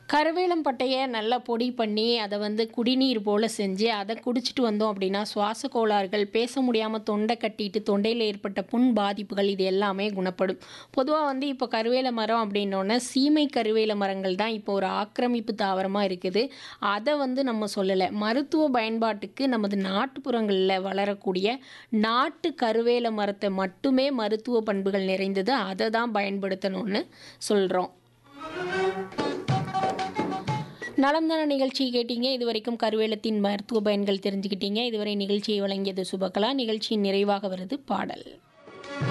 கருவேலம் பட்டையை நல்லா பொடி பண்ணி அதை வந்து குடிநீர் போல் செஞ்சு அதை குடிச்சிட்டு வந்தோம் அப்படின்னா சுவாச கோளாறுகள் பேச முடியாமல் தொண்டை கட்டிட்டு தொண்டையில் ஏற்பட்ட புண் பாதிப்புகள் இது எல்லாமே குணப்படும் பொதுவாக வந்து இப்போ கருவேல மரம் அப்படின்னோடனே சீமை கருவேல மரங்கள் தான் இப்போ ஒரு ஆக்கிரமிப்பு தாவரமாக இருக்குது அதை வந்து நம்ம சொல்லலை மருத்துவ பயன்பாட்டுக்கு நமது நாட்டுப்புறங்களில் வளரக்கூடிய நாட்டு கருவேல மரத்தை மட்டுமே மருத்துவ பண்புகள் நிறைந்தது அதை தான் பயன்படுத்தணும்னு சொல்கிறோம் நலம்தான நிகழ்ச்சி கேட்டீங்க இது வரைக்கும் கருவேலத்தின் மருத்துவ பயன்கள் தெரிஞ்சுக்கிட்டீங்க இதுவரை நிகழ்ச்சியை வழங்கியது சுபகலா நிகழ்ச்சியின் நிறைவாக வருது பாடல்